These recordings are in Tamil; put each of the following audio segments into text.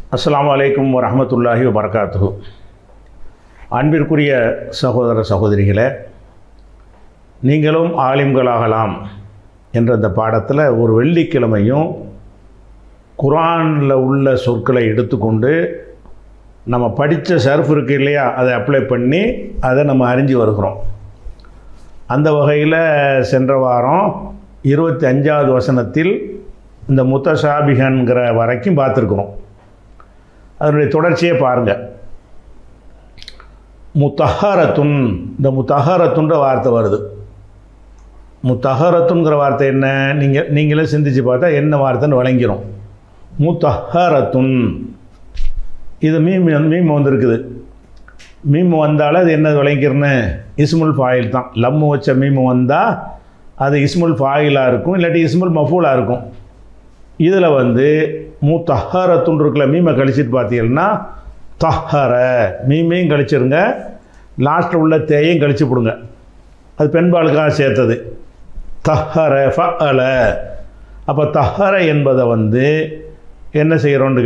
அஸ்ஸலாமு அலைக்கும் வரஹமத்துல்லாஹி வபரகாத்துஹு அன்பிற்குரிய சகோதர சகோதரிகளே நீங்களும் ஆலிம்களாகலாம் என்ற இந்த பாடத்தில் ஒரு வெள்ளிக்கிழமையும் குரானில் உள்ள சொற்களை எடுத்துக்கொண்டு நம்ம படித்த சர்ஃப் இருக்கு இல்லையா அதை அப்ளை பண்ணி அதை நம்ம அறிஞ்சு வருகிறோம் அந்த வகையில் சென்ற வாரம் இருபத்தி அஞ்சாவது வசனத்தில் இந்த முத்தசாபிகன்கிற வரைக்கும் பார்த்துருக்குறோம் அதனுடைய தொடர்ச்சியை பாருங்கள் முத்தஹரத்துன் இந்த முத்தஹரத்துன்ற வார்த்தை வருது முத்தஹரத்துங்கிற வார்த்தை என்ன நீங்கள் நீங்களே சிந்திச்சு பார்த்தா என்ன வார்த்தைன்னு வழங்கிரும் முத்தஹரத்துன் இது மீம் மீம் வந்திருக்குது மீம் வந்தாலும் அது என்ன விளங்கிறன்னு இஸ்முல் ஃபாயில் தான் லம்மு வச்ச மீம் வந்தால் அது இஸ்முல் ஃபாயிலாக இருக்கும் இல்லாட்டி இஸ்முல் மஃபூலாக இருக்கும் இதில் வந்து மூ தஹரத்துன்னு இருக்குல்ல மீமை கழிச்சிட்டு பார்த்தீங்கன்னா தஹர மீமையும் கழிச்சிருங்க லாஸ்ட்டில் உள்ள தேயையும் கழிச்சு விடுங்க அது பெண்பாளுக்காக சேர்த்தது தஹர ஃபஅல அப்போ தஹர என்பதை வந்து என்ன செய்கிறோன்னு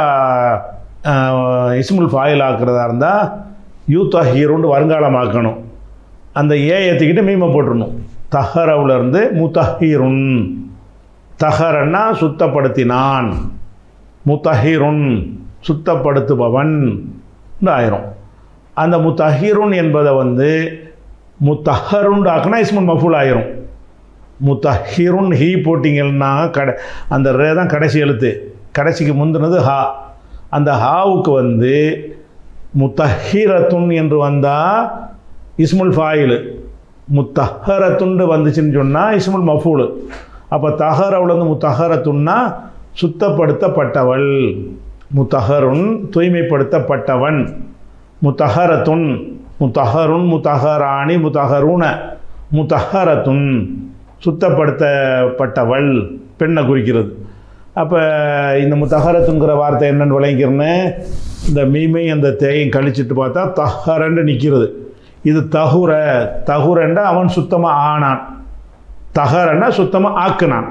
கேட்டால் இஸ்முல் ஃபாயில் ஆக்கிறதா இருந்தால் யூ தஹீருன்னு வருங்காலமாக்கணும் அந்த ஏ ஏற்றிக்கிட்டு மீமை போட்டுடணும் தஹரவுலேருந்து முத்தஹீருன் தஹரன்னா சுத்தப்படுத்தினான் முத்தஹீருன் சுத்தப்படுத்துபவன் ஆயிரும் அந்த முத்தஹீருன் என்பதை வந்து முத்தஹருண்டு ஆக்குனா இஸ்முல் மஃபூல் ஆயிரும் முத்தஹிருன் ஹீ போட்டிங்கன்னா கடை அந்த ரே தான் கடைசி எழுத்து கடைசிக்கு முந்தினது ஹா அந்த ஹாவுக்கு வந்து முத்தஹிரத்துன் என்று வந்தால் இஸ்முல் ஃபாயிலு முத்தஹரத்துண்டு வந்துச்சுன்னு சொன்னால் இஸ்முல் மஃபூலு அப்போ தஹரவுலேருந்து முத்தஹரத்துன்னா சுத்தப்படுத்தப்பட்டவள் முத்தஹருன் தூய்மைப்படுத்தப்பட்டவன் முத்தஹரத்துன் முத்தஹருன் முத்தஹராணி முத்தஹருன முத்தஹரத்துன் சுத்தப்படுத்தப்பட்டவள் பெண்ணை குறிக்கிறது அப்போ இந்த முத்தஹரத்துங்கிற வார்த்தை என்னென்னு விளங்கிறேன்னு இந்த மீமை அந்த தேயும் கழிச்சிட்டு பார்த்தா தஹரன்னு நிற்கிறது இது தகுர தகுரண்டா அவன் சுத்தமாக ஆனான் தகரன்னா சுத்தமாக ஆக்குனான்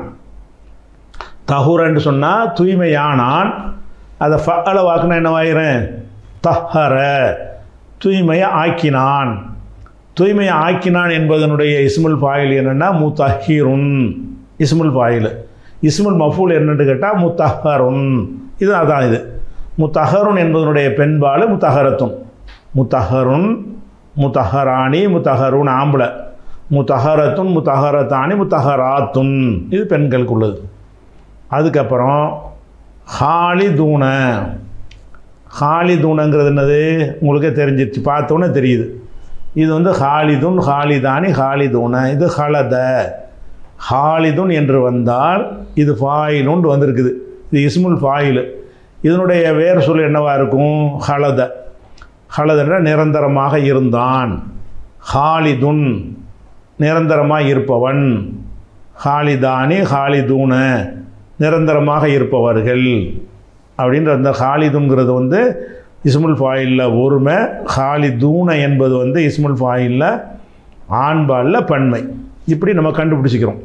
தகுரன்னு சொன்னால் தூய்மையானான் அதை ஃபல வாக்குனா என்னவாயிரேன் தஹர தூய்மையை ஆக்கினான் தூய்மையை ஆக்கினான் என்பதனுடைய இஸ்முல் ஃபாயில் என்னென்னா முத்தஹீருன் இஸ்முல் ஃபாயில் இஸ்முல் மஃபூல் என்னென்னு கேட்டால் முத்தஹருன் இது அதான் இது முத்தஹருன் என்பதனுடைய பெண்பால் முத்தஹரத்துன் முத்தஹருன் முத்தஹராணி முத்தஹருன் ஆம்பளை முத்தஹரத்துன் முத்தஹரத்தானி முத்தஹராத்துன் இது பெண்களுக்கு உள்ளது அதுக்கப்புறம் ஹாலிதூன ஹாலிதூனங்கிறது என்னது உங்களுக்கே தெரிஞ்சிருச்சு பார்த்தோன்னே தெரியுது இது வந்து ஹாலிதுன் ஹாலிதானி ஹாலிதூன இது ஹலத ஹாலிதுன் என்று வந்தால் இது ஃபாயிலுன்னு வந்திருக்குது இது இஸ்முல் ஃபாயிலு இதனுடைய வேறு சொல் என்னவாக இருக்கும் ஹலத ஹலதன்ற நிரந்தரமாக இருந்தான் ஹாலிதுன் நிரந்தரமாக இருப்பவன் ஹாலிதானி ஹாலிதூன நிரந்தரமாக இருப்பவர்கள் அப்படின்ற அந்த ஹாலிதுங்கிறது வந்து இஸ்முல் ஃபாயிலில் ஒருமை ஹாலிதூன என்பது வந்து இஸ்முல் ஃபாயிலில் ஆண்பாலில் பன்மை இப்படி நம்ம கண்டுபிடிச்சிக்கிறோம்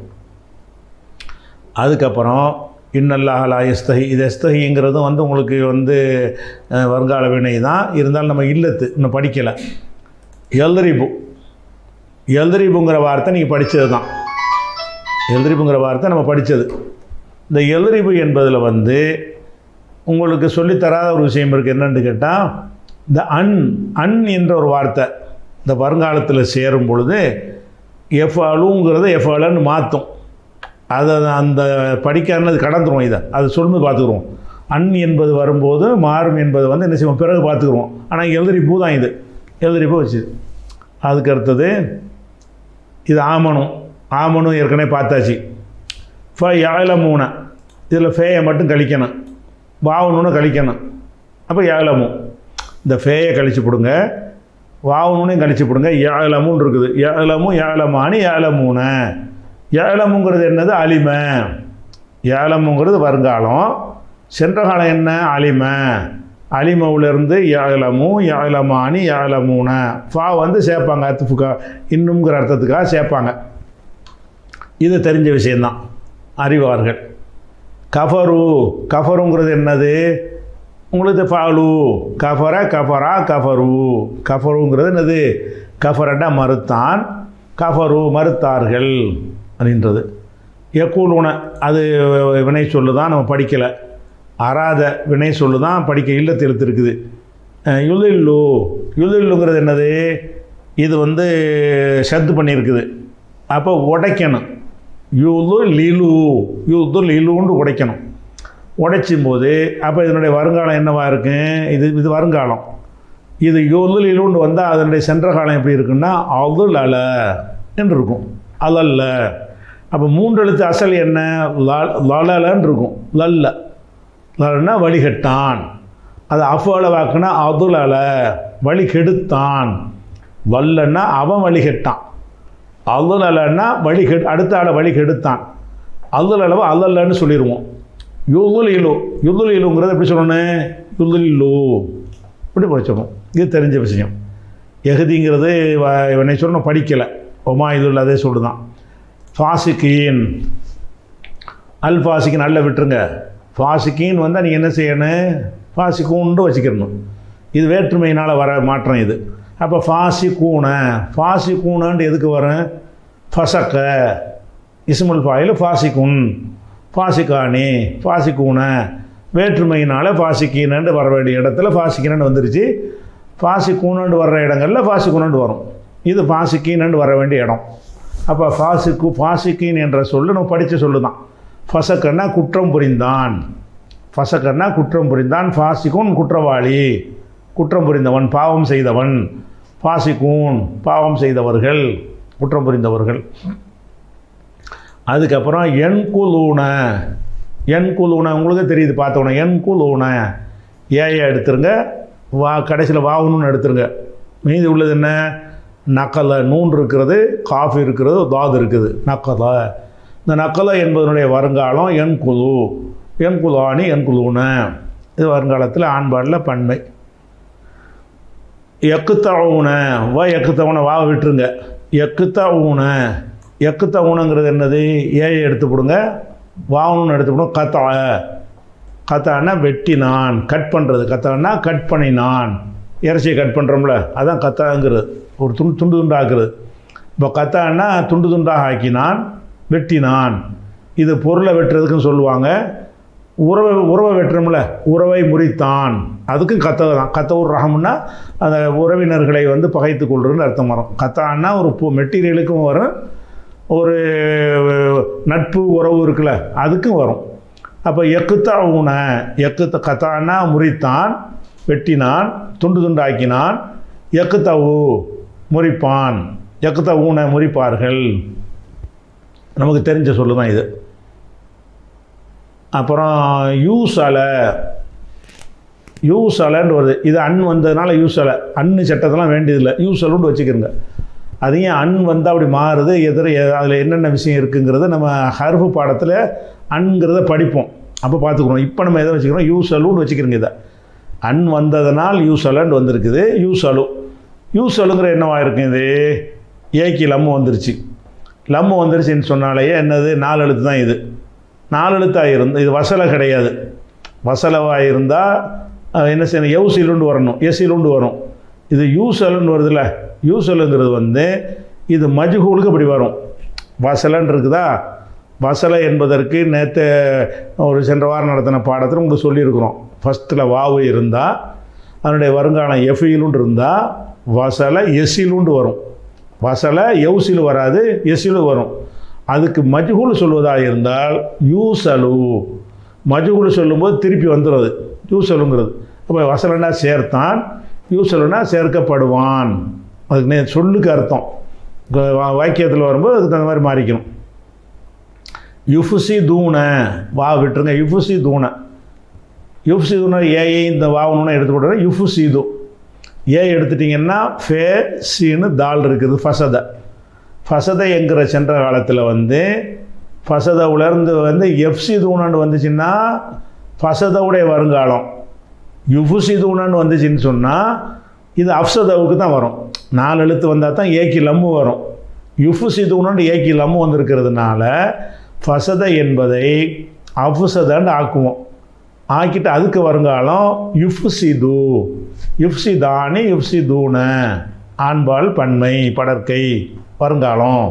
அதுக்கப்புறம் இன்னல்லாஹலா எஸ்தஹி இது எஸ்தஹிங்கிறதும் வந்து உங்களுக்கு வந்து வருங்கால வினை தான் இருந்தாலும் நம்ம இல்லத்து இன்னும் படிக்கலை எல்தரிபு எல்தரிபுங்கிற வார்த்தை நீங்கள் படித்தது தான் எல்தரிபுங்கிற வார்த்தை நம்ம படித்தது இந்த எல்தரிபு என்பதில் வந்து உங்களுக்கு சொல்லித்தராத ஒரு விஷயம் இருக்குது என்னென்னு கேட்டால் இந்த அன் அன் என்ற ஒரு வார்த்தை இந்த வருங்காலத்தில் சேரும் பொழுது எஃப் அலுங்கிறத எஃப் அலன்னு மாற்றும் அதை அந்த படிக்காரனது கடந்துருவோம் இதை அது சொல்லும்போது பார்த்துக்குருவோம் அன் என்பது வரும்போது மாறும் என்பது வந்து என்ன செய்வோம் பிறகு பார்த்துக்குருவோம் ஆனால் எழுதிரிப்பூ தான் இது எழுதிரிப்பூ வச்சு அதுக்கு அடுத்தது இது ஆமனும் ஆமனும் ஏற்கனவே பார்த்தாச்சு ஃப ஏழமூனை இதில் ஃபேயை மட்டும் கழிக்கணும் வாவணுன்னு கழிக்கணும் அப்போ ஏழமும் இந்த ஃபேயை கழிச்சு போடுங்க வாவணுனையும் கழிச்சு போடுங்க ஏழமுன்னு இருக்குது ஏழமும் ஏழமானி ஏழமூனை ஏழமுங்கிறது என்னது அலிமை ஏழமுங்கிறது வருங்காலம் சென்ற காலம் என்ன அலிமை அலிமவுலேருந்து ஏழமும் ஏழமானி ஏழமூனை ஃபா வந்து சேர்ப்பாங்க அத்துஃபுக்கா இன்னுங்கிற அர்த்தத்துக்காக சேர்ப்பாங்க இது தெரிஞ்ச விஷயந்தான் அறிவார்கள் கஃபரு கஃபருங்கிறது என்னது உங்களுக்கு ஃபாலு கஃபர கஃபரா கஃபரு கஃபருங்கிறது என்னது கஃபரண்டா மறுத்தான் கஃபரு மறுத்தார்கள் அப்படின்றது எக்கூலுன அது வினை சொல்லு தான் நம்ம படிக்கலை அறாத வினை சொல்லு தான் படிக்க இல்லத்து எழுத்து இருக்குது அஹ் யுதில்லு யுதில்லுங்கிறது என்னது இது வந்து சத்து பண்ணியிருக்குது அப்போ உடைக்கணும் யூது லிலு யூது லிலுன்னு உடைக்கணும் உடைச்சும் போது அப்போ இதனுடைய வருங்காலம் என்னவா இருக்கு இது இது வருங்காலம் இது யூது லிலுன்னு வந்தால் அதனுடைய சென்ற காலம் எப்படி இருக்குன்னா அதுல் அல என்று இருக்கும் அலல்ல அப்போ மூன்று எழுத்து அசல் என்ன ல- லலலன்னு இருக்கும் லல்ல லல்னா வழிகட்டான் அது அஃபால வாக்குனா அதுல் அல வழி கெடுத்தான் வல்லன்னா அவன் வழி கெட்டான் அதுல் அலன்னா வழி கெடு அடுத்த ஆளை வழி கெடுத்தான் அதுல் அளவு அல்லன்னு சொல்லிடுவோம் யுதுல் இலு யுதுல் இலுங்கிறது எப்படி சொல்லணும் யுதுல் இலு இப்படி படிச்சிடணும் இது தெரிஞ்ச விஷயம் எகுதிங்கிறது வ- இவனை சொல்லணும் படிக்கலை ஒமா இதுல அதே சொல்லுதான் ஃபாசிக்கீன் அல் ஃபாசிக்கின் அல்ல விட்டுருங்க ஃபாசிக்கின் வந்தால் நீங்கள் என்ன செய்யணும் ஃபாசிக்கூண்டு வச்சுக்கிறணும் இது வேற்றுமையினால் வர மாற்றம் இது அப்போ ஃபாசி கூனை ஃபாசி கூனன்ட்டு எதுக்கு வரும் ஃபசக்க இஸ்முல் ஃபாயில் ஃபாசிக்குன் ஃபாசிக்கானி ஃபாசிக்கூனை வேற்றுமையினால் ஃபாசிக்கீனன்ட்டு வர வேண்டிய இடத்துல ஃபாசிக்கினு வந்துருச்சு ஃபாசிக்கூனன்ட்டு வர்ற இடங்களில் ஃபாசிக்குனன்ட்டு வரும் இது ஃபாசிக்கீனன்ட்டு வர வேண்டிய இடம் அப்போ ஃபாசிக்கு ஃபாசிக்கின் என்ற சொல்லு நம்ம படித்த சொல்லு தான் ஃபசக்கன்னா குற்றம் புரிந்தான் ஃபசக்கன்னா குற்றம் புரிந்தான் ஃபாசிக்குன் குற்றவாளி குற்றம் புரிந்தவன் பாவம் செய்தவன் ஃபாசிக்கூன் பாவம் செய்தவர்கள் குற்றம் புரிந்தவர்கள் அதுக்கப்புறம் என் குலூன என் குலூன உங்களுக்கு தெரியுது பார்த்தோன்னே என் குலூன ஏயை எடுத்துருங்க வா கடைசியில் வாவுன்னு எடுத்துருங்க மீதி உள்ளது என்ன நக்கலை நூன் இருக்கிறது காஃபி இருக்கிறது தாது இருக்குது நக்கலை இந்த நக்கலை என்பதனுடைய வருங்காலம் என் குழு என் குலானி என் குழுன இது வருங்காலத்தில் ஆண்பாடில் பன்மை எக்குத்தவுன வா எக்குத்தவுன வா விட்டுருங்க எக்குத்தவுன எக்குத்தவுனங்கிறது என்னது ஏயை எடுத்து போடுங்க வாவுன்னு எடுத்து போடுங்க கத்தா கத்தான்னா வெட்டினான் கட் பண்ணுறது கத்தான்னா கட் பண்ணினான் இறைச்சியை கட் பண்ணுறோம்ல அதான் கத்தாங்கிறது ஒரு துண்டு துண்டு துண்டாக்குறது இப்போ கத்தான்னா துண்டு துண்டாக ஆக்கினான் வெட்டினான் இது பொருளை வெட்டுறதுக்குன்னு சொல்லுவாங்க உறவை உறவை வெட்டுறோம்ல உறவை முறித்தான் அதுக்கும் கத்த தான் கத்த ஒரு ரகம்னா அந்த உறவினர்களை வந்து பகைத்து கொள்றதுன்னு அர்த்தம் வரும் கத்தான்னா ஒரு பூ மெட்டீரியலுக்கும் வரும் ஒரு நட்பு உறவு இருக்குல்ல அதுக்கும் வரும் அப்போ எக்குத்தா ஊன எக்குத்த கத்தான்னா முறித்தான் வெட்டினான் துண்டு துண்டாக்கினான் எக்குத்தவு முறிப்பான் எக்குத்த ஊன முறிப்பார்கள் நமக்கு தெரிஞ்ச சொல்லு தான் இது அப்புறம் யூஸ் அலை யூஸ் அலைன்னு வருது இது அன் வந்ததுனால யூஸ் அலை அன்னு சட்டத்தெல்லாம் வேண்டியதில்லை யூஸ் அலுன்னு வச்சுக்கிறோங்க அது ஏன் அன் வந்தால் அப்படி மாறுது எதிர அதில் என்னென்ன விஷயம் இருக்குங்கிறத நம்ம ஹர்ஃபு பாடத்தில் அன்கிறத படிப்போம் அப்போ பார்த்துக்குறோம் இப்போ நம்ம எதை வச்சுக்கிறோம் யூஸ் அலுன்னு வச்சுக்கிறோங்க இதை அன் வந்ததனால் யூஸ் அலன்னு வந்திருக்குது யூஸ் அலு யூஸ் அலுங்கிற என்னவா இருக்கும் இது ஏக்கி லம்மு வந்துருச்சு லம்மு வந்துருச்சுன்னு சொன்னாலேயே என்னது நாலு எழுத்து தான் இது நாலு எழுத்தாக இருந்து இது வசலை கிடையாது வசலவாக இருந்தால் என்ன செய்யணும் எவ்சிலுண்டு வரணும் எசிலுண்டு வரும் இது யூசலுன்னு வருதுல்ல யூசலுங்கிறது வந்து இது மஜ்ஹூலுக்கு இப்படி வரும் வசலன் இருக்குதா வசலை என்பதற்கு நேற்று ஒரு சென்ற வாரம் நடத்தின பாடத்தில் உங்களுக்கு சொல்லியிருக்கிறோம் ஃபஸ்ட்டில் வாவு இருந்தால் அதனுடைய வருங்காலம் எஃபிலுண்டு இருந்தால் வசலை எசிலுண்டு வரும் வசலை எவ்சிலு வராது எசிலு வரும் அதுக்கு மஜ்ஹூல் சொல்வதாக இருந்தால் யூசலு மஜ்ஹூல் சொல்லும்போது திருப்பி வந்துடுறது யூசலுங்கிறது அப்போ வசலன்னா சேர்த்தான் யூசலுனா சேர்க்கப்படுவான் அதுக்கு நே சொல்லுக்கு அர்த்தம் வா- வாக்கியத்தில் வரும்போது அதுக்கு தகுந்த மாதிரி மாறிக்கணும் யுஃபுசி தூண வா விட்டுருங்க யுஃபுசி தூண யுஃப்சி தூண ஏஐ இந்த வாவணுன்னு எடுத்து போட்டுறேன் யுஃபுசி தூ ஏ எடுத்துட்டிங்கன்னா ஃபே சீனு தால் இருக்குது ஃபசத ஃபசத என்கிற சென்ற காலத்தில் வந்து ஃபசத உலர்ந்து வந்து எஃப்சி தூணான்னு வந்துச்சுன்னா ஃபசதவுடைய வருங்காலம் யுஃபுசி தூணான்னு வந்துச்சுன்னு சொன்னால் இது அப்சதவுக்கு தான் வரும் நாலு எழுத்து வந்தால் தான் ஏக்கி லம்மு வரும் யுஃபுசி தூணான்னு ஏக்கி லம்மு வந்திருக்கிறதுனால ஃபசத என்பதை அஃபுசதன்னு ஆக்குவோம் ஆக்கிட்டு அதுக்கு வருங்காலம் யுஃப்சிது யுஃப்சிதானி யுஃப்சிதூன ஆண்பால் பன்மை படற்கை வருங்காலம்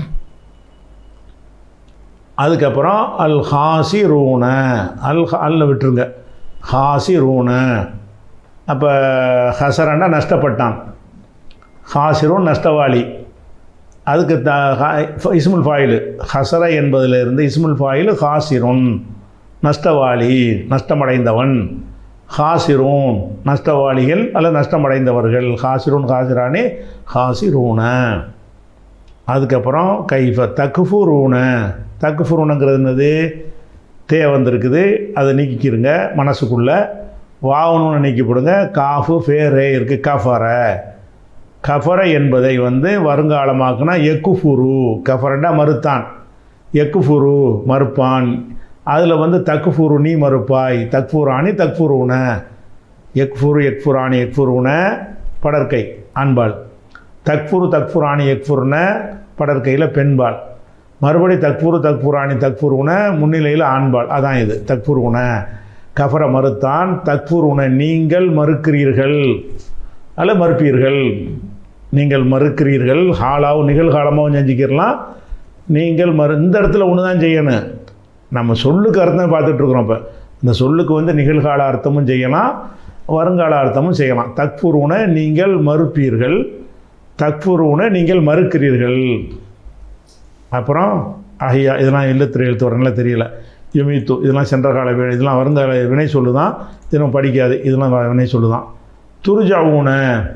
அதுக்கப்புறம் அல் ஹாசி ரூன அல் அல்ல விட்டுருங்க ஹாசி ரூன அப்போ ஹசரன்னா நஷ்டப்பட்டான் ஹாசிரும் நஷ்டவாளி அதுக்கு த ஹ- இஸ்முல் ஃபாயில் ஹசர என்பதிலிருந்து இஸ்முல் ஃபாயில் ஹாசிருன் நஷ்டவாளி நஷ்டமடைந்தவன் ஹாசிரூன் நஷ்டவாளிகள் அல்லது நஷ்டமடைந்தவர்கள் ஹாசிரூன் ஹாசிரானே ஹாசிரூன அதுக்கப்புறம் கைஃப தக்குஃபுரூன தக்குஃபுரூனுங்கிறது என்னது தே வந்திருக்குது அதை நீக்கிக்கிறங்க மனசுக்குள்ளே வாவணுன்னு நீக்கிப்படுங்க காஃபு ஃபேரே இருக்குது கஃபர கஃபர என்பதை வந்து வருங்காலமாக்குனா எக்குஃபுரு கஃபரண்டா மறுத்தான் எக்குஃபுரு மறுப்பான் அதில் வந்து தக்குஃபுரு நீ மறுப்பாய் தக்ஃபுராணி தக்ஃபுருன எக்ஃபுரு எக்ஃபுராணி எக்ஃபுருன படற்கை ஆண்பாள் தக்ஃபுரு தக்ஃபுராணி எக்ஃபுருன படற்கையில் பெண்பாள் மறுபடி தக்ஃபுரு தக்ஃபுராணி தக்ஃபுருன முன்னிலையில் ஆண்பாள் அதான் இது தக்ஃபுருன கஃபர மறுத்தான் தக்ஃபுருன நீங்கள் மறுக்கிறீர்கள் அல்ல மறுப்பீர்கள் நீங்கள் மறுக்கிறீர்கள் ஹாலாவும் நிகழ்காலமாகவும் செஞ்சுக்கிடலாம் நீங்கள் மறு இந்த இடத்துல ஒன்று தான் செய்யணும் நம்ம சொல்லுக்கு அர்த்தம் பார்த்துட்ருக்குறோம் இப்போ இந்த சொல்லுக்கு வந்து நிகழ்கால அர்த்தமும் செய்யலாம் வருங்கால அர்த்தமும் செய்யலாம் தக்ஃபுருன நீங்கள் மறுப்பீர்கள் தக்ஃபுருன நீங்கள் மறுக்கிறீர்கள் அப்புறம் அஹியா இதெல்லாம் இல்லத்திரை எழுத்து வரனால தெரியல யுமித்து இதெல்லாம் சென்ற கால வினை இதெல்லாம் வருங்கால வினை சொல்லுதான் இது நம்ம படிக்காது இதெல்லாம் வ- வினை சொல்லுதான் துருஜாவூன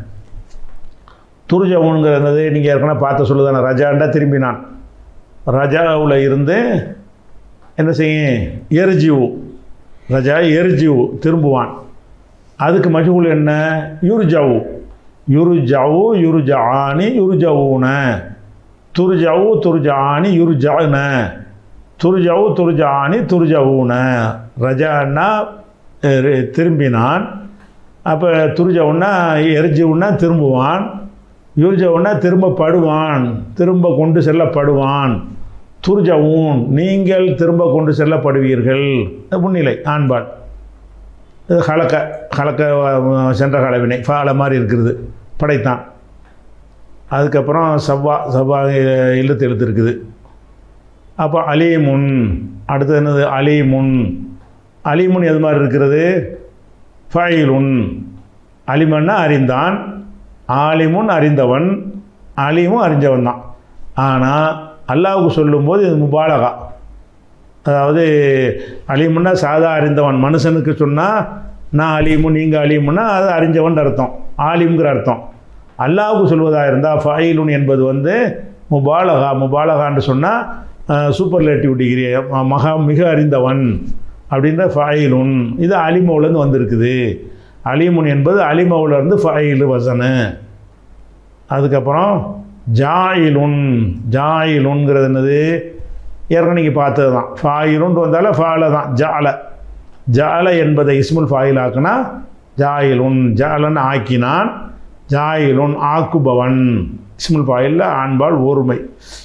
துருஜாவூனுங்கிறது நீங்கள் ஏற்கனவே பார்த்த சொல்லுதானே ரஜாண்டா திரும்பினான் ரஜாவில் இருந்து என்ன செய்யும் எரிஜிவு ரஜா எரிஜிவு திரும்புவான் அதுக்கு மஜ்ஹூல் என்ன யுருஜாவு யுருஜாவு யுருஜானி யுருஜாவூன துருஜாவு துருஜானி யுருஜான துருஜாவு துருஜானி துருஜாவூன ரஜான்னா எ- திரும்பினான் அப்போ துருஜவுன்னா எரிஜவுன்னா திரும்புவான் யூர்ஜவுன்னா திரும்பப்படுவான் திரும்ப கொண்டு செல்லப்படுவான் துர்ஜவுன் நீங்கள் திரும்ப கொண்டு செல்லப்படுவீர்கள் இது முன்னிலை ஆண்பாள் இது கலக்க கலக்க அஹ், சென்ற கால வினை ஃபால மாதிரி இருக்கிறது படைத்தான் அதுக்கப்புறம் சவ்வா சவ்வா இழுத்து எழுத்து இருக்குது அப்போ அலீமுன் அடுத்தது என்னது அலீமுன் அலீமுன் எது மாதிரி இருக்கிறது ஃபைலுன் அலிமன்னா அறிந்தான் ஆலிமுன் அறிந்தவன் அலிமும் அறிஞ்சவன் தான் ஆனால் அல்லாவுக்கு சொல்லும்போது இது முபாலகா அதாவது அலீமுன்னா சாதா அறிந்தவன் மனுஷனுக்கு சொன்னால் நான் அலீமு நீங்கள் அலீமுன்னா அது அறிஞ்சவன் அர்த்தம் ஆலிம்ங்கிற அர்த்தம் அல்லாவுக்கு சொல்வதாக இருந்தால் ஃபைலுன் என்பது வந்து முபாலகா முபாலகான்னு சொன்னால் சூப்பர்லேட்டிவ் டிகிரி மகா மிக அறிந்தவன் அப்படின்ற ஃபைலுன் இது அலிமவுலேருந்து வந்திருக்குது அலிமுன் என்பது அலிமவுலேருந்து ஃபைலு வசனு அதுக்கப்புறம் ஜாயிலுன் ஜாயிலுன்கிறது என்னது ஏற்கனவே நீங்கள் பார்த்தது தான் ஃபாயிலுன்ட்டு வந்தால ஃபால தான் ஜால ஜால என்பதை இஸ்முல் ஃபாயில் ஆக்குனா ஜாயிலுன் ஜாலன் ஆக்கினான் ஜாயிலுன் ஆக்குபவன் இஸ்முல் ஃபாயிலில் ஆண்பால் ஒருமை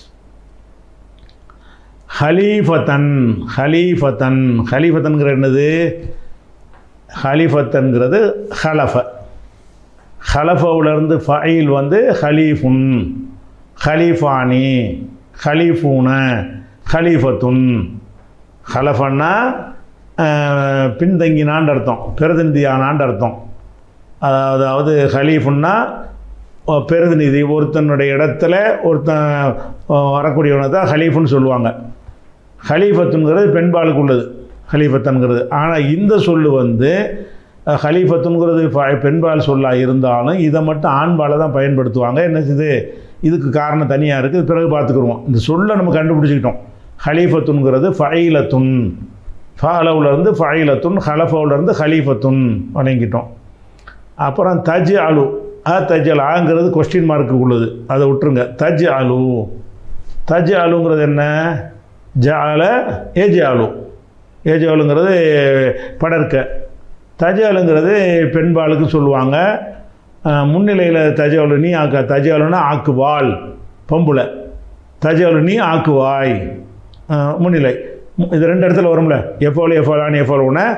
ஹலீஃபத்தன் ஹலீஃபத்தன் ஹலீஃபத்தன்கிற என்னது ஹலீஃபத்தன்கிறது ஹலஃப ஹலஃபவுலேருந்து ஃபைல் வந்து ஹலீஃபுன் ஹலீஃபானி ஹலீஃபூன ஹலீஃபத்துன் ஹலஃபன்னா அஹ், பின்தங்கினான்னு அர்த்தம் பிரதிநிதியானான்னு அர்த்தம் அதாவது ஹலீஃபுன்னா அஹ், பிரதிநிதி ஒருத்தனுடைய இடத்துல ஒருத்தன் அஹ், வரக்கூடியவனை தான் ஹலீஃபுன்னு சொல்லுவாங்க ஹலீஃபத்துங்கிறது பெண்பாலுக்கு உள்ளது ஹலீஃபத்துங்கிறது ஆனால் இந்த சொல்லு வந்து அஹ், ஹலீஃபத்துங்கிறது ப- பெண்பால் சொல்லாக இருந்தாலும் இதை மட்டும் ஆண்பாலை தான் பயன்படுத்துவாங்க என்ன இது இதுக்கு காரணம் தனியாக இருக்குது பிறகு பார்த்துக்குருவோம் இந்த சொல்லை நம்ம கண்டுபிடிச்சிக்கிட்டோம் ஹலீஃபத்துங்கிறது ஃபைலத்துன் ஃபாலவுலேருந்து ஃபைலத்துன் ஹலஃபவுலேருந்து ஹலீஃபத்துன் வணங்கிட்டோம் அப்புறம் தஜ் அலு அ தஜ் அல் ஆங்கிறது கொஸ்டின் மார்க்கு உள்ளது அதை விட்டுருங்க தஜ் அலு தஜ் அலுங்கிறது என்ன ஜால ஏஜ் அலு ஏஜ் அலுங்கிறது படர்க்க தஜ் அலுங்கிறது பெண்பாலுக்கு சொல்லுவாங்க முன்னிலையில் தஜாவலு நீ ஆக்க தஜாவலுன்னா ஆக்குவாள் பொம்புல தஜாவலு நீ ஆக்குவாய் அஹ், முன்னிலை மு- இது ரெண்டு இடத்துல வரும்ல எஃபாலு எஃபாலான்னு எஃபாலுன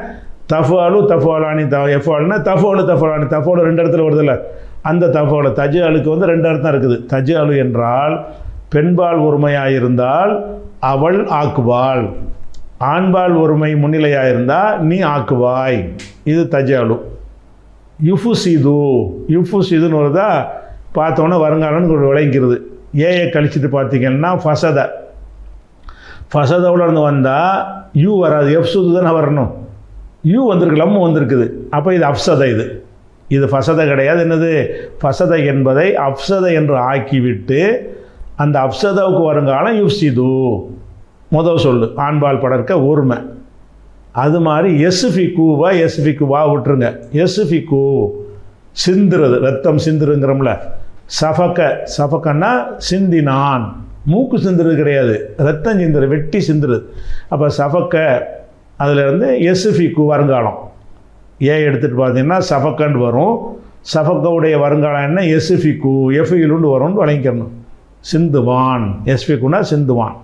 தஃபாலு தஃபாலானி த எஃபால்னா தஃபாலு தஃபாலானி தஃபாலு ரெண்டு இடத்துல வருதுல்ல அந்த தஃபாலு தஜு அலுக்கு வந்து ரெண்டு அர்த்தம் இருக்குது தஜு அலு என்றால் பெண்பால் ஒருமையாக இருந்தால் அவள் ஆக்குவாள் ஆண்பால் ஒருமை முன்னிலையாக இருந்தால் நீ ஆக்குவாய் இது தஜாலு யுஃபுசிது யுஃபுசிதுன்னு வருதா பார்த்தோன்னே வருங்காலம்னு ஒரு விளங்கிக்கிறது ஏயை கழிச்சிட்டு பார்த்தீங்கன்னா ஃபசத ஃபசதவுல இருந்து வந்தால் யூ வராது எஃப்சுது தானே வரணும் யூ வந்திருக்கு லம்மு வந்திருக்குது அப்போ இது அப்சத இது இது ஃபசத கிடையாது என்னது ஃபசத என்பதை அப்சத என்று ஆக்கிவிட்டு அந்த அப்சதாவுக்கு வருங்காலம் யுஃப்சிது முதல் சொல்லு ஆண்பால் படர்க்க ஒருமை அது மாதிரி எஸ்ஃபிகுவா எஸ்ஃபிகுவா விட்டுருங்க எஸ்ஃபிகு சிந்துறது ரத்தம் சிந்துருங்கிறோம்ல சஃபக்க சஃபக்கன்னா சிந்தினான் மூக்கு சிந்துறது கிடையாது ரத்தம் சிந்துறது வெட்டி சிந்துறது அப்போ சஃபக்க அதில் இருந்து எஸ்ஃபிகு வருங்காலம் ஏ எடுத்துகிட்டு பார்த்தீங்கன்னா சஃபக்கன்னு வரும் சஃபக்கவுடைய வருங்காலம் என்ன எஸ்ஃபிகு எஃப்இலுண்டு வரும்னு வழங்கிக்கணும் சிந்துவான் எஸ்ஃபிகுனா சிந்துவான்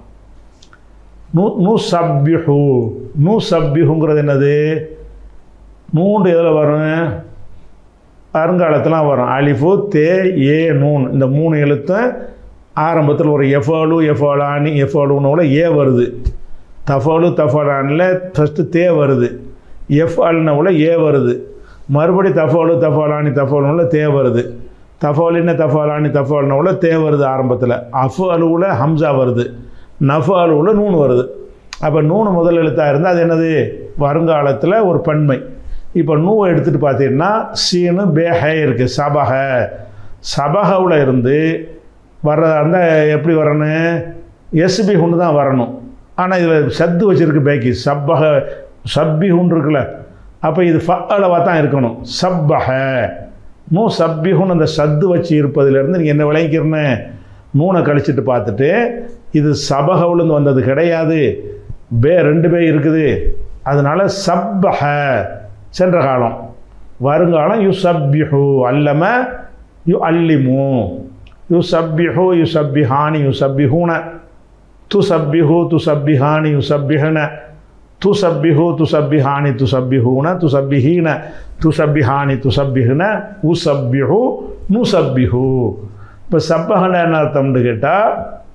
நூ நூ சப்யுஹு நூ சப்யுஹுங்கிறது என்னது மூன்று இதில் வரும் வருங்காலத்தில் வரும் அலிஃபு தே ஏ நூன் இந்த மூணு எழுத்தும் ஆரம்பத்தில் ஒரு எஃபாலு எஃபாலானி எஃபாலுன்னு ஏ வருது தஃபாலு தஃபாலானில் ஃபஸ்ட்டு தே வருது எஃப் அல்னவுல ஏ வருது மறுபடி தஃபாலு தஃபாலானி தஃபாலுல தே வருது தஃபாலின தஃபாலானி தஃபால்னவுல தே வருது ஆரம்பத்தில் அஃபு அலுவில் ஹம்சா வருது நஃபு அலுவில் நூன் வருது அப்போ நூனு முதல் எழுத்தாக இருந்தால் அது என்னது வருங்காலத்தில் ஒரு பன்மை இப்போ நூவை எடுத்துகிட்டு பார்த்தீங்கன்னா சீனு பேஹே இருக்குது சபக சபகவில் இருந்து வர்றதா இருந்தால் எப்படி வரணும் எஸ்பி ஹுன்னு தான் வரணும் ஆனால் இதில் சத்து வச்சுருக்கு பேக்கி சப்பக சப்பி ஹுன் இருக்குல்ல அப்போ இது ஃபலவா தான் இருக்கணும் சப்பக நூ சப்பிஹுன்னு அந்த சத்து வச்சு இருப்பதிலிருந்து நீங்கள் என்ன விளைவிக்கிறன்னு நூனை கழிச்சிட்டு பார்த்துட்டு இது சபகவுலேருந்து வந்தது கிடையாது பே ரெண்டு பே இருக்குது அதனால சப்பஹ சென்ற காலம் வருங்காலம் யு சப்யுஹு அல்லம யு அல்லிமு யு சப்யுஹு யு சப்பிஹானி யு சப்பிஹூன து சப்பிஹு து சப்பிஹானி யு சப்பிஹன து சப்பிஹு து சப்பிஹானி து சப்பிஹூன து சப்பிஹீன து சப்பிஹானி து சப்பிஹுன உ சப்பிஹு நு சப்பிஹு இப்போ சப்பகன என்ன அர்த்தம்னு கேட்டால்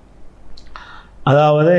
அதாவது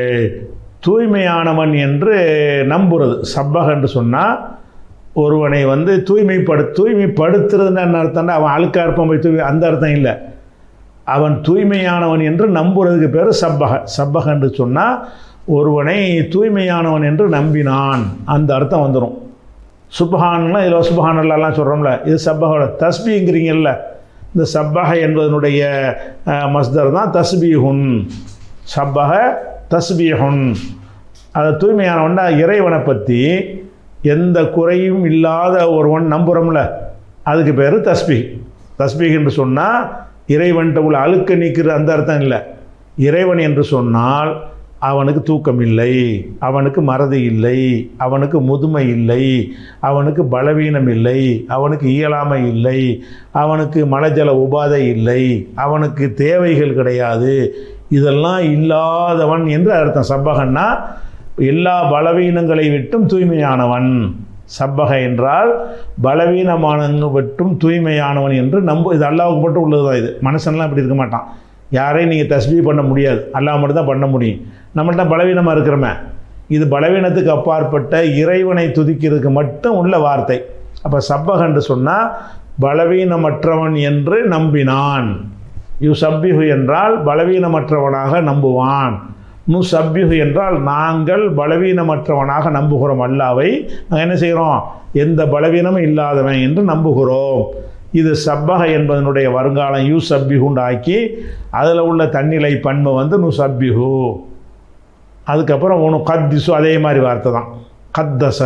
தூய்மையானவன் என்று நம்புறது சப்பக என்று சொன்னால் ஒருவனை வந்து தூய்மைப்படு தூய்மைப்படுத்துறதுன்னு என்ன அர்த்தம்னா அவன் அழுக்கா இருப்பான் போய் தூய்மை அந்த அர்த்தம் இல்லை அவன் தூய்மையானவன் என்று நம்புறதுக்கு பேர் சப்பக சப்பக என்று சொன்னால் ஒருவனை தூய்மையானவன் என்று நம்பினான் அந்த அர்த்தம் வந்துடும் சுபஹான்லாம் இதில் சுபஹானல்லாம் சொல்கிறோம்ல இது சப்பகோட தஸ்பிங்கிறீங்கல்ல இந்த சப்பக என்பதனுடைய மஸ்தர் தான் தஸ்பீஹுன் சப்பக தஸ்பீஹுன் அதை தூய்மையானவன்னா இறைவனை பற்றி எந்த குறையும் இல்லாத ஒருவன் நம்புகிறோம்ல அதுக்கு பேர் தஸ்பீக் தஸ்பீக் என்று சொன்னால் இறைவன்கிட்ட உள்ள அழுக்க நீக்கிற அந்த அர்த்தம் இல்லை இறைவன் என்று சொன்னால் அவனுக்கு தூக்கம் இல்லை அவனுக்கு மறதி இல்லை அவனுக்கு முதுமை இல்லை அவனுக்கு பலவீனம் இல்லை அவனுக்கு இயலாமை இல்லை அவனுக்கு மலஜல உபாதை இல்லை அவனுக்கு தேவைகள் கிடையாது இதெல்லாம் இல்லாதவன் என்று அர்த்தம் சப்பகன்னா எல்லா பலவீனங்களை விட்டும் தூய்மையானவன் சப்பக என்றால் பலவீனமான விட்டும் தூய்மையானவன் என்று நம்ப இது அல்லாவுக்கு மட்டும் உள்ளது தான் இது மனுஷன்லாம் இப்படி இருக்க மாட்டான் யாரையும் நீங்கள் தஸ்பீ பண்ண முடியாது அல்லாஹ் மட்டும் தான் பண்ண முடியும் நம்மள்ட்ட பலவீனமாக இருக்கிறோமே இது பலவீனத்துக்கு அப்பாற்பட்ட இறைவனை துதிக்கிறதுக்கு மட்டும் உள்ள வார்த்தை அப்போ சப்பகன்று சொன்னால் பலவீனமற்றவன் என்று நம்பினான் யு சப்பிஹு என்றால் பலவீனமற்றவனாக நம்புவான் நு சப்பிஹு என்றால் நாங்கள் பலவீனமற்றவனாக நம்புகிறோம் அல்லாவை நாங்கள் என்ன செய்கிறோம் எந்த பலவீனமும் இல்லாதவன் என்று நம்புகிறோம் இது சப்பக என்பதனுடைய வருங்காலம் யூ சப்பிஹுண்டு ஆக்கி அதில் உள்ள தன்னிலை பண்பு வந்து நு சப்பிஹு அதுக்கப்புறம் ஒன்று கத்திசு அதே மாதிரி வார்த்தை தான் கத்தச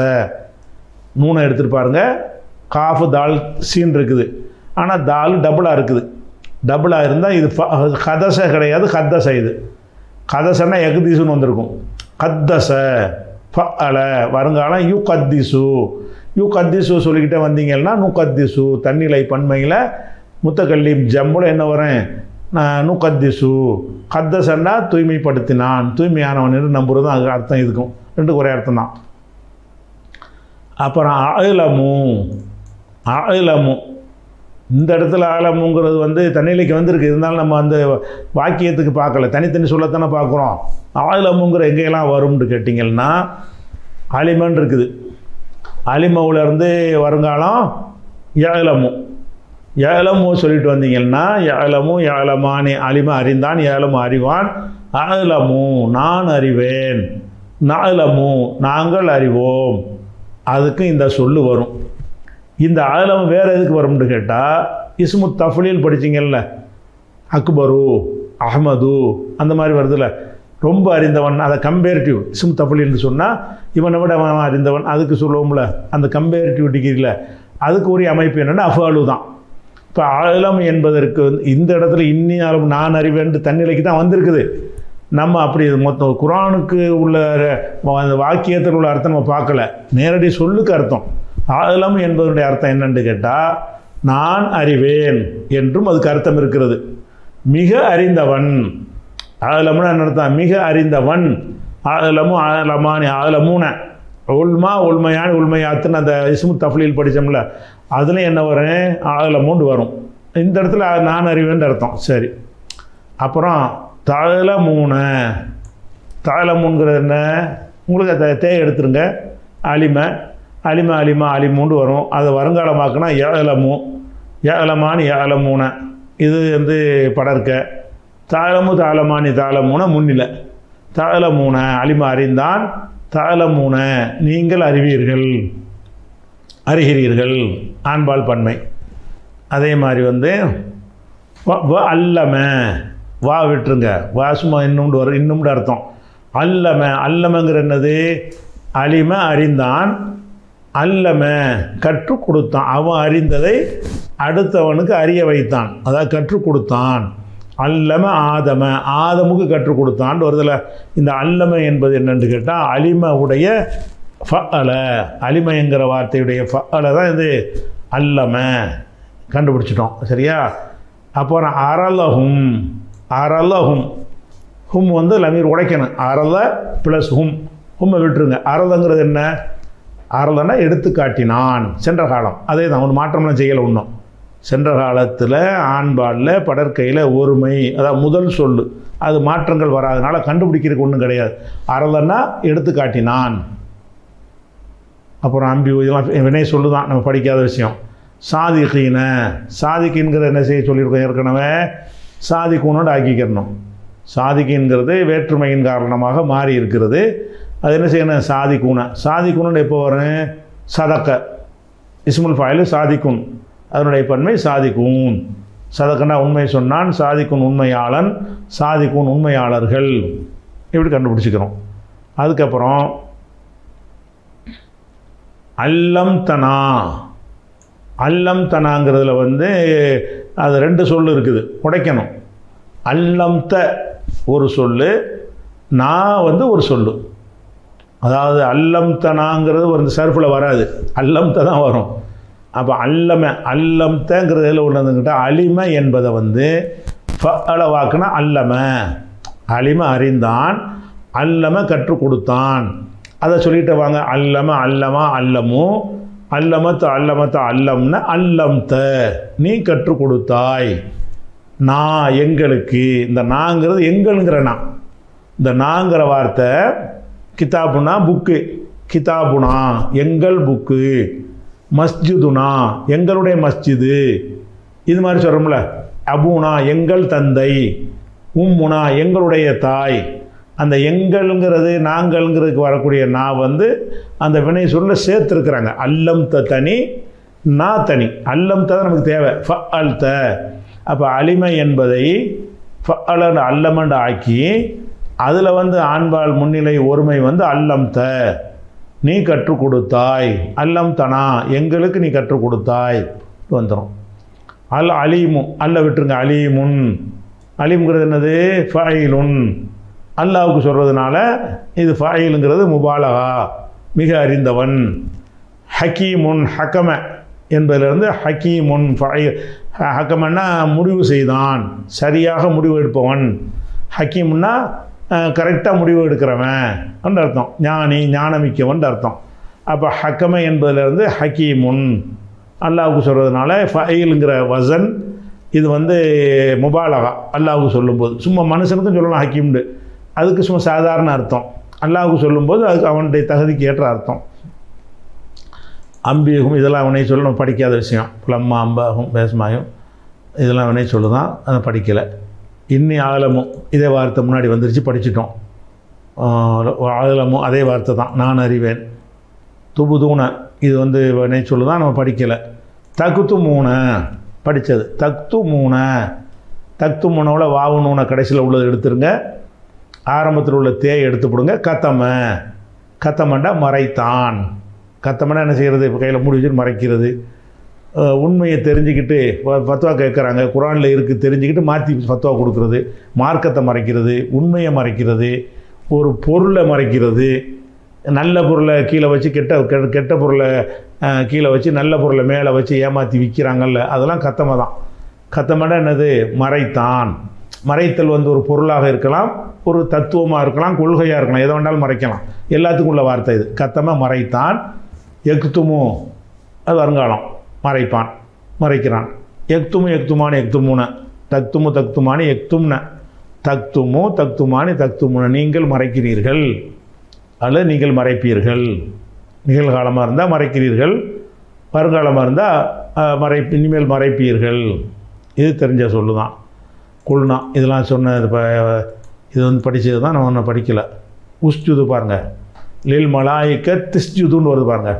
நூனை எடுத்துகிட்டு பாருங்க காஃபு தால் சீன் இருக்குது ஆனால் தால் டபுளாக இருக்குது டபுளாக இருந்தால் இது கதச கிடையாது கத்தச இது கதசன்னா எகுதிசுன்னு வந்திருக்கும் கத்தச ஃப அல வருங்காலம் யூ கத்திசு யூ கத்திசு சொல்லிக்கிட்டே வந்தீங்கன்னா நூ கத்திசு தன்னிலை பன்மையில் முத்தக்கல்லி ஜம்புல என்ன வரேன் நூ கத்திசு கத்தசன்னா தூய்மைப்படுத்தினான் தூய்மையானவன் என்று நம்புறது அது அர்த்தம் இதுக்கும் ரெண்டு ஒரே அர்த்தம் தான் அப்புறம் அழலமு அழலமு இந்த இடத்துல ஆலமுங்கிறது வந்து தண்ணிலைக்கு வந்திருக்கு இருந்தாலும் நம்ம அந்த வாக்கியத்துக்கு பார்க்கல தனித்தனி சொல்லத்தானே பார்க்குறோம் ஆலமுங்கிற எங்கெல்லாம் வரும்னு கேட்டிங்கன்னா அலிமன் இருக்குது அலிமவுலேருந்து வருங்காலம் ஏழமு ஏழமு சொல்லிட்டு வந்தீங்கன்னா ஏழமும் ஏழமானி அலிம அறிந்தான் ஏழமு அறிவான் அழலமு நான் அறிவேன் நாலமு நாங்கள் அறிவோம் அதுக்கு இந்த சொல்லு வரும் இந்த ஆலம் வேறு எதுக்கு வரும்னு கேட்டால் இஸ்மு தஃப்லீல் படிச்சிங்கல்ல அக்பரு அஹமது அந்த மாதிரி வருதுல்ல ரொம்ப அறிந்தவன் அதை கம்பேரிட்டிவ் இஸ்மு தஃப்லீல்னு சொன்னால் இவனை விட அவன் அறிந்தவன் அதுக்கு சொல்லுவோம்ல அந்த கம்பேரிட்டிவ் டிகிரியில் அதுக்கு உரிய அமைப்பு என்னென்னா அஃபாலு தான் இப்போ ஆழம் என்பதற்கு வந்து இந்த இடத்துல இன்னி ஆழம் நான் அறிவேன் தன்னிலைக்கு தான் வந்திருக்குது நம்ம அப்படி மொத்தம் குரானுக்கு உள்ள அந்த வாக்கியத்தில் உள்ள அர்த்தம் நம்ம பார்க்கல நேரடி சொல்லுக்கு அர்த்தம் ஆழம் என்பதனுடைய அர்த்தம் என்னன்னு கேட்டால் நான் அறிவேன் என்றும் அதுக்கு அர்த்தம் இருக்கிறது மிக அறிந்தவன் ஆழம்னு என்ன அர்த்தம் மிக அறிந்தவன் ஆழமும் ஆழமானி ஆழமுன உள்மா உள்மையான உள்மையாத்துன்னு அந்த இஸ்மு தஃப்லீல் படித்தோம்ல அதில் என்ன வரும் ஆழமுண்டு வரும் இந்த இடத்துல நான் அறிவேன் அர்த்தம் சரி அப்புறம் தழல மூணு தழல மூணுங்கிறது என்ன உங்களுக்கு அந்த தே எடுத்துருங்க அலிமை அலிமா அலிமா அலிமூண்டு வரும் அதை வருங்காலமாக்குனா ஏழமு ஏழமானி ஏழமூனை இது வந்து படர்க்க தாளமு தாளமானி தாளமூனை முன்னிலை தாளமூனை அலிமா அறிந்தான் தாளமூனை நீங்கள் அறிவீர்கள் அறிகிறீர்கள் ஆண்பால் பன்மை அதே மாதிரி வந்து வ அல்லம வா விட்டுருங்க வா சும்மா இன்னும் வரும் இன்னும் அர்த்தம் அல்லம அல்லமங்கிற என்னது அலிம அறிந்தான் அல்லம கற்றுக் கொடுத்தான் அவன் அறிந்ததை அடுத்தவனுக்கு அறிய வைத்தான் அதாவது கற்றுக் கொடுத்தான் அல்லம ஆதம ஆதமுக்கு கற்றுக் கொடுத்தான் வருதில் இந்த அல்லம என்பது என்னென்னு கேட்டால் அலிம உடைய ஃபஅல அலிமைங்கிற வார்த்தையுடைய ஃபஅல தான் இது அல்லம கண்டுபிடிச்சிட்டோம் சரியா அப்புறம் அரலஹும் அரலஹும் ஹும் வந்து லமீர் உடைக்கணும் அரல ப்ளஸ் ஹும் ஹும்மை விட்டுருங்க அரலங்கிறது என்ன அரலன்னா எடுத்து காட்டினான் சென்ற காலம் அதே தான் ஒன்று மாற்றம்லாம் செய்யலை ஒன்றும் சென்ற காலத்தில் ஆண்பாலில் படற்கையில் ஒருமை அதாவது முதல் சொல்லு அது மாற்றங்கள் வராதனால கண்டுபிடிக்கிறதுக்கு ஒன்றும் கிடையாது அரலன்னா எடுத்து காட்டினான் அப்புறம் அம்பி இதெல்லாம் வினை சொல்லுதான் நம்ம படிக்காத விஷயம் சாதிக்கீன சாதிக்கின்கிற என்ன செய்ய சொல்லியிருக்கோம் ஏற்கனவே சாதிக்கூனோடு ஆக்கிக்கிறணும் சாதிக்கின்கிறது வேற்றுமையின் காரணமாக மாறி இருக்கிறது அது என்ன செய்யணும் சாதிக்கூன சாதிக்கூனோடு எப்போ வரும் சதக்க இஸ்முல் ஃபாயில் சாதிக்குன் அதனுடைய பன்மை சாதிக்கூன் சதக்கன்னா உண்மை சொன்னான் சாதிக்குன் உண்மையாளன் சாதிக்குன் உண்மையாளர்கள் இப்படி கண்டுபிடிச்சிக்கிறோம் அதுக்கப்புறம் அல்லம் தனா அல்லம் தனாங்கிறதுல வந்து அது ரெண்டு சொல் இருக்குது உடைக்கணும் அல்லம் த ஒரு சொல்லு நான் வந்து ஒரு சொல்லு அதாவது அல்லம் தனாங்கிறது ஒரு சர்ஃபில் வராது அல்லம் த தான் வரும் அப்போ அல்லம அல்லம் தங்கிறதுல உள்ளதுங்கிட்ட அலிம என்பதை வந்து ஃபல வாக்குனா அல்லம அலிம அறிந்தான் அல்லம கற்றுக் கொடுத்தான் அதை சொல்லிட்டு வாங்க அல்லம அல்லமா அல்லமு அல்லமத்து அல்லமத்த அல்லம்ன அல்லம் த நீ கற்றுக் கொடுத்தாய் நான் எங்களுக்கு இந்த நாங்கிறது எங்களுங்கிற நான் இந்த நாங்கிற வார்த்தை கிதாபுனா புக்கு கிதாபுனா எங்கள் புக்கு மஸ்ஜிதுனா எங்களுடைய மஸ்ஜிது இது மாதிரி சொல்கிறோம்ல அபுனா எங்கள் தந்தை உம்முனா எங்களுடைய தாய் அந்த எங்கள்ங்கிறது நாங்கள்ங்கிறதுக்கு வரக்கூடிய நான் வந்து அந்த வினை சொல்ல சேர்த்துருக்குறாங்க அல்லம் த தனி நா தனி அல்லம் த தான் நமக்கு தேவை ஃப அல் த அப்போ அலிமை என்பதை ஃப அலன் அல்லமண்டு ஆக்கி அதில் வந்து ஆண்பால் முன்னிலை ஒருமை வந்து அல்லம் த நீ கற்றுக் கொடுத்தாய் அல்லம் தனா எங்களுக்கு நீ கற்றுக் கொடுத்தாய் வந்துடும் அல் அலீமு அல்ல விட்டுருங்க அலீமுன் அலீம்ங்கிறது என்னது ஃபைலுன் அல்லாவுக்கு சொல்கிறதுனால இது ஃபாயிலுங்கிறது முபாலகா மிக அறிந்தவன் ஹக்கீமுன் ஹக்கம என்பதிலிருந்து ஹக்கீமுன் ஃபாய் ஹக்கமன்னா முடிவு செய்தான் சரியாக முடிவு எடுப்பவன் ஹக்கீம்னா கரெக்டாக முடிவு எடுக்கிறவன் அர்த்தம் ஞானி ஞானமிக்கவன் அர்த்தம் அப்போ ஹக்கம என்பதிலிருந்து ஹக்கீமுன் அல்லாவுக்கு சொல்கிறதுனால ஃபைலுங்கிற வசன் இது வந்து முபாலகா அல்லாவுக்கு சொல்லும்போது சும்மா மனுஷனுக்கும் சொல்லலாம் ஹக்கீம்னு அதுக்கு சும்மா சாதாரண அர்த்தம் அல்லாவுக்கு சொல்லும்போது அதுக்கு அவனுடைய தகுதிக்கு ஏற்ற அர்த்தம் அம்பியகும் இதெல்லாம் அவனே சொல்ல நம்ம படிக்காத விஷயம் புலம்மா அம்பாகும் பேசமாயும் இதெல்லாம் அவனே சொல்லுதான் அதை படிக்கலை இன்னி ஆழமும் இதே வார்த்தை முன்னாடி வந்துருச்சு படிச்சிட்டோம் ஆழமும் அதே வார்த்தை தான் நான் அறிவேன் துபு தூண இது வந்து வினை சொல்லுதான் நம்ம படிக்கலை தகுத்து மூண படித்தது தக்து மூண தக்து மூணோட வாவு நூனை கடைசியில் உள்ளது எடுத்துருங்க ஆரம்பத்தில் உள்ள தேய் எடுத்து போடுங்க கத்தம கத்தமண்டா மறைத்தான் கத்தமனா என்ன செய்கிறது இப்போ கையில் மூடி வச்சுட்டு மறைக்கிறது அஹ் உண்மையை தெரிஞ்சுக்கிட்டு ஃப- ஃபத்வா கேட்குறாங்க குரானில் இருக்குது தெரிஞ்சுக்கிட்டு மாற்றி ஃபத்வா கொடுக்குறது மார்க்கத்தை மறைக்கிறது உண்மையை மறைக்கிறது ஒரு பொருளை மறைக்கிறது நல்ல பொருளை கீழே வச்சு கெட்ட கெ- கெட்ட பொருளை அஹ், கீழே வச்சு நல்ல பொருளை மேலே வச்சு ஏமாற்றி விற்கிறாங்கல்ல அதெல்லாம் கத்தமை தான் கத்தமைனா என்னது மறைத்தான் மறைத்தல் வந்து ஒரு பொருளாக இருக்கலாம் ஒரு தத்துவமாக இருக்கலாம் கொள்கையாக இருக்கலாம் எதை வேணாலும் மறைக்கலாம் எல்லாத்துக்கும் உள்ள வார்த்தை இது கத்தமை மறைத்தான் எக்துமு அது வருங்காலம் மறைப்பான் மறைக்கிறான் எக்துமு எக்துமானு எக்துமுன தக்துமு தக்துமானு எக்தும்ன தக்துமு தக்துமானு தக்துமுன நீங்கள் மறைக்கிறீர்கள் அல்லது நீங்கள் மறைப்பீர்கள் நிகழ்காலமாக இருந்தால் மறைக்கிறீர்கள் வருங்காலமாக இருந்தால் மறை இனிமேல் மறைப்பீர்கள் இது தெரிஞ்ச சொல்லு தான் குல்னா இதெல்லாம் சொன்ன இது ப இது வந்து படித்தது தான் நான் ஒன்றும் படிக்கலை உஸ்ஜுது பாருங்கள் லில் மலாய்க்க திஸ்ஜுதுன்னு வருது பாருங்கள்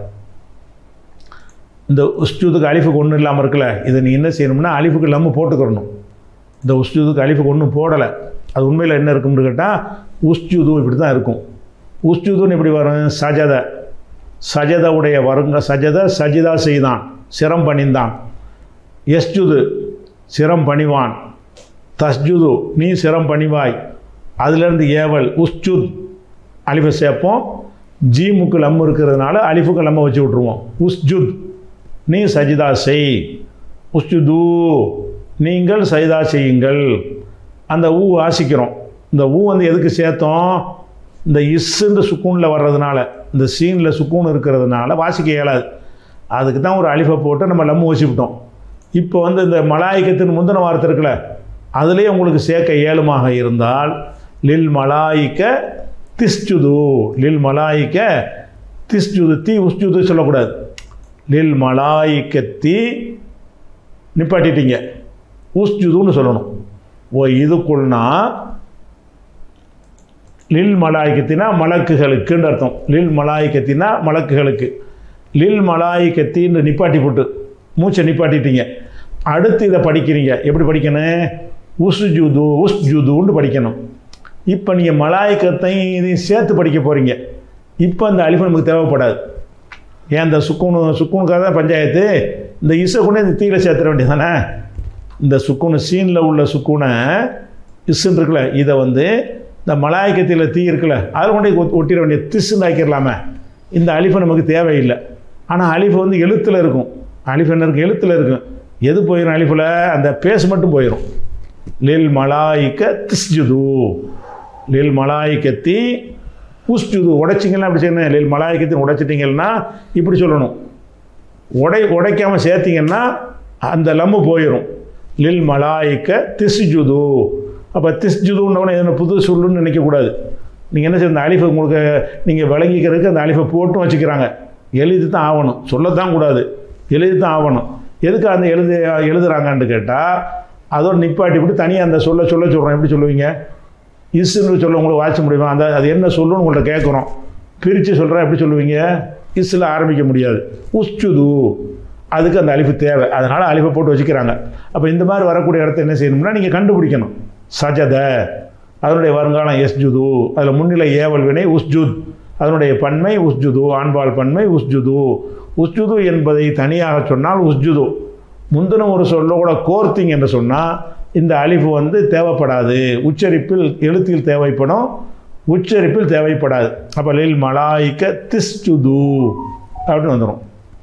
இந்த உஸ்ஜுதுக்கு அலிஃபுக்கு ஒன்றும் இல்லாமல் இருக்குல்ல இதை நீ என்ன செய்யணும்னா அலிஃபுக்கு இல்லாமல் போட்டுக்கிறணும் இந்த உஸ்ஜுதுக்கு அலிஃபுக்கு ஒன்றும் போடலை அது உண்மையில் என்ன இருக்கும்னு கேட்டால் உஸ்ஜுது இப்படி தான் இருக்கும் உஸ்ஜுதுன்னு இப்படி வரும் சஜத சஜதவுடைய வருங்க சஜத சஜிதா செய்தான் சிரம் பணிந்தான் எஸ்ஜுது சிரம் பணிவான் தஸ்ஜுது நீ சிரம் பணிவாய் அதிலிருந்து ஏவல் உஸ்ஜுத் அலிஃபை சேர்ப்போம் ஜீமுக்கு லம் இருக்கிறதுனால அலிஃபுக்கு லம்ம வச்சு விட்ருவோம் உஸ்ஜுத் நீ சஜிதா செய் உஸ்ஜுது நீங்கள் சஜிதா செய்யுங்கள் அந்த ஊ வாசிக்கிறோம் இந்த ஊ வந்து எதுக்கு சேர்த்தோம் இந்த இஸ்ஸுன்ற சுக்கூனில் வர்றதுனால இந்த சீனில் சுக்கூன் இருக்கிறதுனால வாசிக்க இயலாது அதுக்கு தான் ஒரு அலிஃபை போட்டு நம்ம லம்மு வச்சுவிட்டோம் இப்போ வந்து இந்த மலாய்க்கத்தின் முந்தின வார்த்தை இருக்குல்ல அதுலேயே உங்களுக்கு சேர்க்க இயலுமாக இருந்தால் லில் மலாய்க்க திஸ்ஜுது லில் மலாய்க்க திஸ்ஜுது தீ உஸ்ஜுது சொல்லக்கூடாது லில் மலாய்க்கத்தி நிப்பாட்டிட்டீங்க உஸ்ஜுதுன்னு சொல்லணும் ஓ இதுக்குள்னா லில் மலாய்க்கத்தினா மலக்குகளுக்குன்னு அர்த்தம் லில் மலாய்க்கத்தினா மலக்குகளுக்கு லில் மலாய்க்கத்தின்னு நிப்பாட்டி போட்டு மூச்சை நிப்பாட்டிட்டீங்க அடுத்து இதை படிக்கிறீங்க எப்படி படிக்கணும் உஸ்ஜுது உஸ்ஜுதுன்னு படிக்கணும் இப்போ நீங்கள் மலாய்க்கத்தையும் இதையும் சேர்த்து படிக்க போகிறீங்க இப்போ அந்த அலிஃபு நமக்கு தேவைப்படாது ஏன் இந்த சுக்கூனு சுக்கூனுக்காக தான் பஞ்சாயத்து இந்த இசை கொண்டு இந்த தீயில சேர்த்துற வேண்டியதானே இந்த சுக்கூனு சீனில் உள்ள சுக்கூனை இசுன்னு இருக்குல்ல இதை வந்து இந்த மலாய்க்கத்தில் தீ இருக்குல்ல அதில் கொண்டு போய் ஒட்டிட வேண்டிய திசுன்னு ஆக்கிடலாமே இந்த அலிஃபு நமக்கு தேவையில்லை ஆனால் அலிஃபு வந்து எழுத்தில் இருக்கும் அலிஃப் என்ன இருக்கும் எழுத்தில் இருக்கும் எது போயிடும் அலிஃபில் அந்த பேஸ் மட்டும் போயிடும் லில் மலாய்க்க திஸ்ஜுது லில் மலாய்க்கத்தி உஸ்ஜுது உடைச்சிங்கன்னா அப்படி செய்யணும் லில் மலாய்க்கத்தின் உடைச்சிட்டிங்கன்னா இப்படி சொல்லணும் உடை உடைக்காமல் சேர்த்திங்கன்னா அந்த லம்மு போயிடும் லில் மலாய்க்க திஸ்ஜுது அப்போ திஸ்ஜுதுன்னொடனே எதனா புது சொல்லுன்னு நினைக்கக்கூடாது நீங்கள் என்ன செய்ய இந்த அலிஃபை உங்களுக்கு நீங்கள் விளங்கிக்கிறதுக்கு அந்த அலிஃபை போட்டும் வச்சுக்கிறாங்க எழுதி தான் ஆகணும் சொல்லத்தான் கூடாது எழுதி தான் ஆகணும் எதுக்கு அந்த எழுது எழுதுறாங்கன்னு கேட்டால் அதோட நிப்பாட்டி விட்டு தனியாக அந்த சொல்ல சொல்ல சொல்கிறோம் எப்படி சொல்லுவீங்க இஸ்ன்னு சொல்ல உங்களுக்கு வாசிக்க முடியுமா அந்த அது என்ன சொல்லுன்னு உங்கள்கிட்ட கேட்குறோம் பிரித்து சொல்கிறேன் எப்படி சொல்லுவீங்க இஸ்ஸில் ஆரம்பிக்க முடியாது உஸ்சுது அதுக்கு அந்த அலிஃபு தேவை அதனால் அலிஃபை போட்டு வச்சுக்கிறாங்க அப்போ இந்த மாதிரி வரக்கூடிய இடத்த என்ன செய்யணும்னா நீங்கள் கண்டுபிடிக்கணும் சஜத அதனுடைய வருங்காலம் எஸ்ஜுது அதில் முன்னிலை ஏவல் வினை உஸ்ஜுத் அதனுடைய பன்மை உஸ்ஜுது ஆண்பால் பன்மை உஸ்ஜுது உஸ்ஜுது என்பதை தனியாக சொன்னால் உஸ்ஜுது முந்தின ஒரு சொல்ல கூட கோர்த்திங் என்று சொன்னால் இந்த அலிஃபு வந்து தேவைப்படாது உச்சரிப்பில் எழுத்தில் தேவைப்படும் உச்சரிப்பில் தேவைப்படாது அப்போ லில் மலாய்க்க திஸ்ஜுது அப்படின்னு வந்துடும்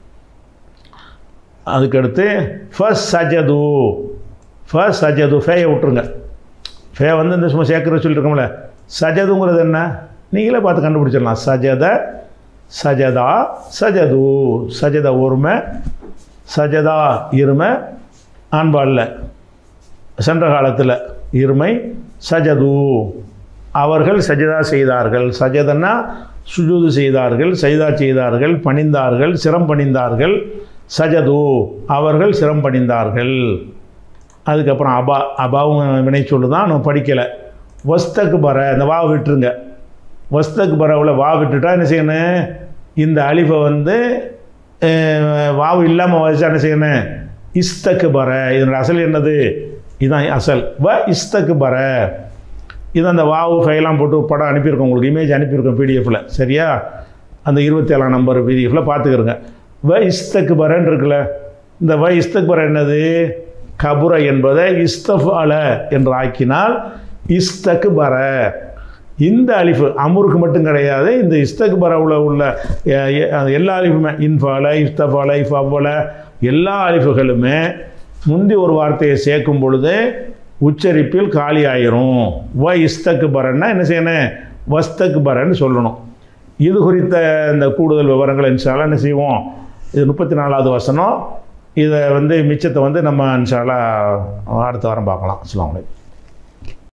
அதுக்கடுத்து ஃபஸ் சஜது ஃபஸ் சஜது ஃபேயை விட்டுருங்க ஃபே வந்து இந்த சும்மா சேர்க்குற சொல்லியிருக்கோம்ல சஜதுங்கிறது என்ன நீங்களே பார்த்து கண்டுபிடிச்சிடலாம் சஜத சஜதா சஜது சஜத ஒருமை சஜதா இருமை ஆண்பாலில் சென்ற காலத்தில் இருமை சஜது அவர்கள் சஜதா செய்தார்கள் சஜதன்னா சுஜூது செய்தார்கள் சஜதா செய்தார்கள் பணிந்தார்கள் சிரம் பணிந்தார்கள் சஜது அவர்கள் சிரம் பணிந்தார்கள் அதுக்கப்புறம் அபா அபாவும் வினை சொல்லு தான் நம்ம படிக்கலை வஸ்தக்கு பர இந்த வா விட்டுருங்க வஸ்தக்கு பரவில் வா விட்டுட்டா என்ன செய்யணும் இந்த அலிஃபை வந்து அஹ், வாவு இல்லாமல் வச்சா என்ன செய்யணும் இஸ்தக்கு பர இதனோட அசல் என்னது இதுதான் அசல் வ இஸ்தக்கு பர இது அந்த வாவு ஃபைலாம் போட்டு படம் அனுப்பியிருக்கோம் உங்களுக்கு இமேஜ் அனுப்பியிருக்கோம் பிடிஎஃப்பில் சரியா அந்த இருபத்தேழாம் நம்பர் பிடிஎஃப்பில் பார்த்துக்கிறோங்க வ இஸ்தக்கு பரன்னு இருக்குல்ல இந்த வ இஸ்தக்கு பர என்னது கபுர என்பதை இஸ்தஃப் அல என்று ஆக்கினால் இஸ்தக்கு பர இந்த அலிஃபு அமுருக்கு மட்டும் கிடையாது இந்த இஸ்தக்கு பரவில் உள்ள எ- எ- அது எல்லா அலிஃபுமே இன்ஃபால இஸ்தஃபால இஃபவ்வல எல்லா அலிஃபுகளுமே முந்தி ஒரு வார்த்தையை சேர்க்கும் பொழுது உச்சரிப்பில் காலி ஆயிரும் வ இஸ்தக்கு பரன்னா என்ன செய்யணும் வஸ்தக்கு பரன்னு சொல்லணும் இது குறித்த இந்த கூடுதல் விவரங்கள் இன்ஷால்லா என்ன செய்வோம் இது முப்பத்தி நாலாவது வசனம் இதை வந்து மிச்சத்தை வந்து நம்ம இன்ஷால்லா அடுத்த வாரம் பார்க்கலாம் அஸ்ஸலாமு அலைக்கும்